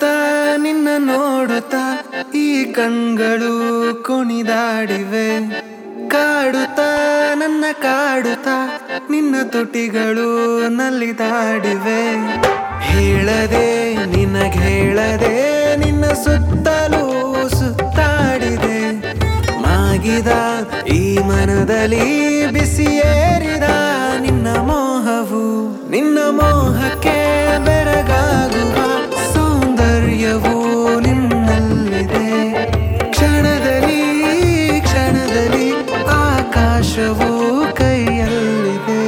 ನಿನ್ನ ನೋಡುತ್ತಾ ಈ ಕಣ್ಗಳು ಕುಣಿದಾಡಿವೆ ಕಾಡುತ್ತಾ ನನ್ನ ಕಾಡುತ್ತಾ ನಿನ್ನ ತುಟಿಗಳು ನಲಿದಾಡಿವೆ ಹೇಳದೆ ನಿನಗೆ ಹೇಳದೆ ನಿನ್ನ ಸುತ್ತಲೂ ಸುತ್ತಾಡಿದೆ ಮಾಗಿದ ಈ ಮನದಲ್ಲಿ ಬಿಸಿಯೇರಿದ ನಿನ್ನ ಮೋಹವು ನಿನ್ನ ಮೋಹಕ್ಕೆ ಬೆರಗಾಗುವ ಸೌಂದರ್ಯವು ನಿನ್ನಲ್ಲಿದೆ ಕ್ಷಣದಲ್ಲಿ ಕ್ಷಣದಲ್ಲಿ ಆಕಾಶವು ಕೈಯಲ್ಲಿದೆ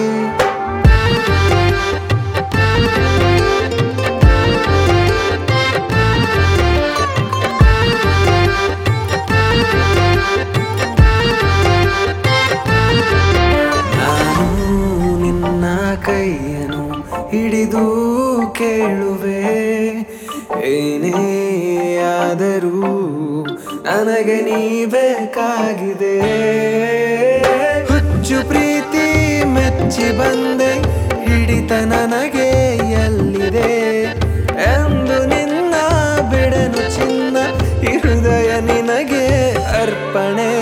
ನಾನು ನಿನ್ನ ಕೈಯನ್ನು ಹಿಡಿದು ಕೇಳುವೆ ಏನೇ ಆದರೂ ನನಗೆ ನೀ ಬೇಕಾಗಿದೆ ಹುಚ್ಚು ಪ್ರೀತಿ ಮೆಚ್ಚಿ ಬಂದೆ ಹಿಡಿತ ನನಗೆ ಎಲ್ಲಿದೆ ಎಂದು ನಿನ್ನ ಬಿಡನು ಚಿನ್ನ ಈ ಹೃದಯ ನಿನಗೆ ಅರ್ಪಣೆ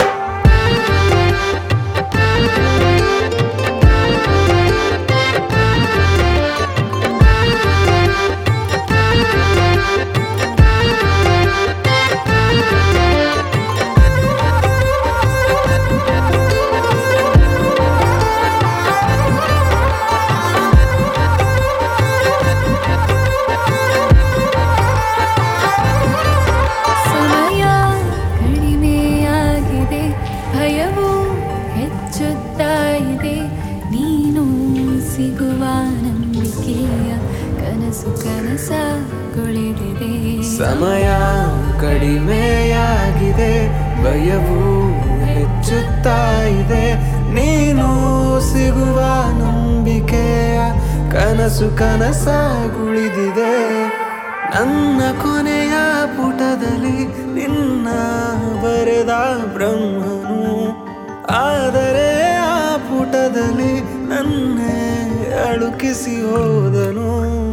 ಸಮಯ ಕಡಿಮೆಯಾಗಿದೆ ಭಯವು ಹೆಚ್ಚುತ್ತಾ ಇದೆ ನೀನು ಸಿಗುವ ನಂಬಿಕೆಯ ಕನಸು ಕನಸಗೊಳಿದಿದೆ ಸಮಯ ಕಡಿಮೆಯಾಗಿದೆ ಭಯವು ಹೆಚ್ಚುತ್ತಾ ಇದೆ ನೀನು ಸಿಗುವ ನಂಬಿಕೆಯ ಕನಸು ಕನಸಾಗುಳಿದಿದೆ ನನ್ನ ಕೊನೆಯ ಪುಟದಲ್ಲಿ ನಿನ್ನ ಬರೆದ ಬ್ರಹ್ಮನು ಆದರೆ ಆ ಪುಟದಲ್ಲಿ ನನ್ನೇ ಅಳುಕಿಸಿ ಹೋದನು